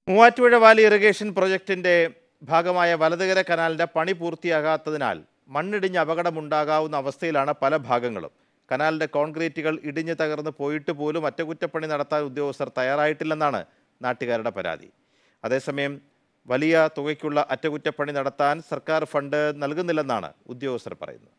Muvattupuzha Valley irrigation പ്രൊജക്ടിന്റെ ഭാഗമായ വലതുകര കനാലിന്റെ പണി പൂർത്തിയാകാത്തതിനാൽ മണ്ണിടിഞ്ഞ് അപകടമുണ്ടാകാവുന്ന അവസ്ഥയിലാണ് പല ഭാഗങ്ങളും കനാലിന്റെ കോൺക്രീറ്റുകൾ ഇടിഞ്ഞു തകർന്ന് പോയിട്ട് പോലും അറ്റകുറ്റപ്പണി നടത്താൻ ഉദ്യോഗസ്ഥർ തയ്യാറായിട്ടില്ലെന്നാണ് നാട്ടുകാരുടെ പരാതി അതേസമയം വലിയ തുകയ്ക്കുള്ള അറ്റകുറ്റപ്പണി നടത്താൻ സർക്കാർ ഫണ്ട് നൽകുന്നില്ലെന്നാണ് ഉദ്യോഗസ്ഥർ പറയുന്നത്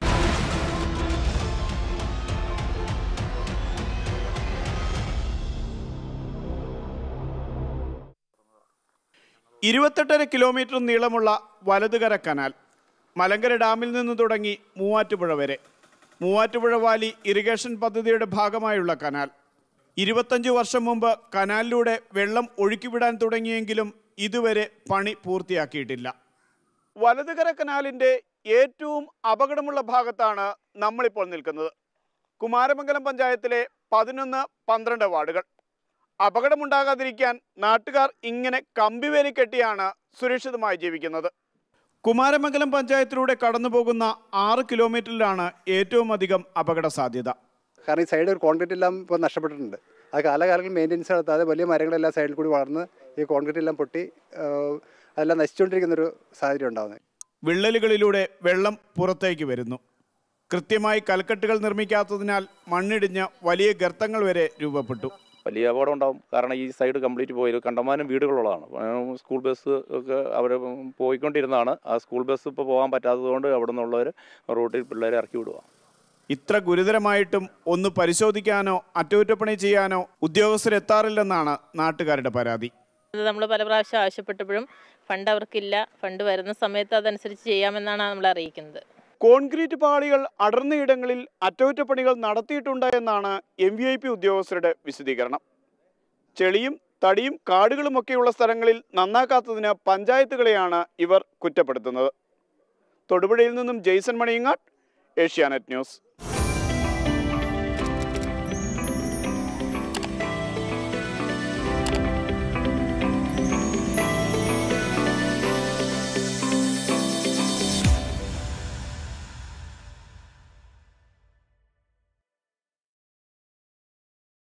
ഇരുപത്തെട്ടര കിലോമീറ്റർ നീളമുള്ള വലതുകര കനാൽ മലങ്കര ഡാമിൽ നിന്ന് തുടങ്ങി മൂവാറ്റുപുഴ വരെ മൂവാറ്റുപുഴ വാലി ഇറിഗേഷൻ പദ്ധതിയുടെ ഭാഗമായുള്ള കനാൽ ഇരുപത്തഞ്ച് വർഷം മുമ്പ് കനാലിലൂടെ വെള്ളം ഒഴുക്കിവിടാൻ തുടങ്ങിയെങ്കിലും ഇതുവരെ പണി പൂർത്തിയാക്കിയിട്ടില്ല വലതുകര കനാലിൻ്റെ ഏറ്റവും അപകടമുള്ള ഭാഗത്താണ് നമ്മളിപ്പോൾ നിൽക്കുന്നത് കുമാരമംഗലം പഞ്ചായത്തിലെ പതിനൊന്ന് പന്ത്രണ്ട് വാർഡുകൾ അപകടമുണ്ടാകാതിരിക്കാൻ നാട്ടുകാർ ഇങ്ങനെ കമ്പിവേലി കെട്ടിയാണ് സുരക്ഷിതമായി ജീവിക്കുന്നത് കുമാരമംഗലം പഞ്ചായത്തിലൂടെ കടന്നുപോകുന്ന ആറ് കിലോമീറ്ററിലാണ് ഏറ്റവും അധികം അപകട സാധ്യത കാരണം ഈ സൈഡ് ഒരു കോൺക്രീറ്റ് എല്ലാം ഇപ്പോൾ നഷ്ടപ്പെട്ടിട്ടുണ്ട് അത് കാലകാലങ്ങളിൽ മെയിൻ്റെനൻസ് നടത്താതെ വലിയ മരങ്ങളെല്ലാം സൈഡിൽ കൂടി വളർന്ന് ഈ കോൺക്രീറ്റ് എല്ലാം പൊട്ടി ആ, അതെല്ലാം നശിച്ചുകൊണ്ടിരിക്കുന്നൊരു സാഹചര്യം ഉണ്ടാകുന്നത് വിള്ളലുകളിലൂടെ വെള്ളം പുറത്തേക്ക് വരുന്നു കൃത്യമായി കൽക്കെട്ടുകൾ നിർമ്മിക്കാത്തതിനാൽ മണ്ണിടിഞ്ഞ് വലിയ ഗർത്തങ്ങൾ വരെ രൂപപ്പെട്ടു വലിയ അപകടം ഉണ്ടാവും കാരണം ഈ സൈഡ് കംപ്ലീറ്റ് പോയത് കണ്ടമാനം വീടുകളുള്ളതാണ് ഉം, സ്കൂൾ ബസ് ഒക്കെ അവർ പോയിക്കൊണ്ടിരുന്നതാണ് ആ സ്കൂൾ ബസ് ഇപ്പോൾ പോകാൻ പറ്റാത്തതുകൊണ്ട് അവിടെ നിന്നുള്ളവർ റോട്ടിൽ പിള്ളേരെ ഇറക്കി വിടുക ഇത്ര ഗുരുതരമായിട്ടും ഒന്ന് പരിശോധിക്കാനോ അറ്റകുറ്റപ്പണി ചെയ്യാനോ ഉദ്യോഗസ്ഥരെത്താറില്ലെന്നാണ് നാട്ടുകാരുടെ പരാതി അത് നമ്മൾ പല പ്രാവശ്യം ആവശ്യപ്പെട്ടപ്പോഴും ഫണ്ട് അവർക്കില്ല ഫണ്ട് വരുന്ന സമയത്ത് അതനുസരിച്ച് ചെയ്യാമെന്നാണ് നമ്മൾ അറിയിക്കുന്നത് കോൺക്രീറ്റ് പാളികൾ അടർന്ന ഇടങ്ങളിൽ അറ്റകുറ്റപ്പണികൾ നടത്തിയിട്ടുണ്ട് എന്നാണ് എം വി ഐ പി ഉദ്യോഗസ്ഥരുടെ വിശദീകരണം ചെളിയും തടിയും കാടുകളുമൊക്കെയുള്ള സ്ഥലങ്ങളിൽ നന്നാക്കാത്തതിന് പഞ്ചായത്തുകളെയാണ് ഇവർ കുറ്റപ്പെടുത്തുന്നത് തൊടുപുഴയിൽ നിന്നും ജെയ്സൺ മണിയങ്ങാട് ഏഷ്യാനെറ്റ് ന്യൂസ്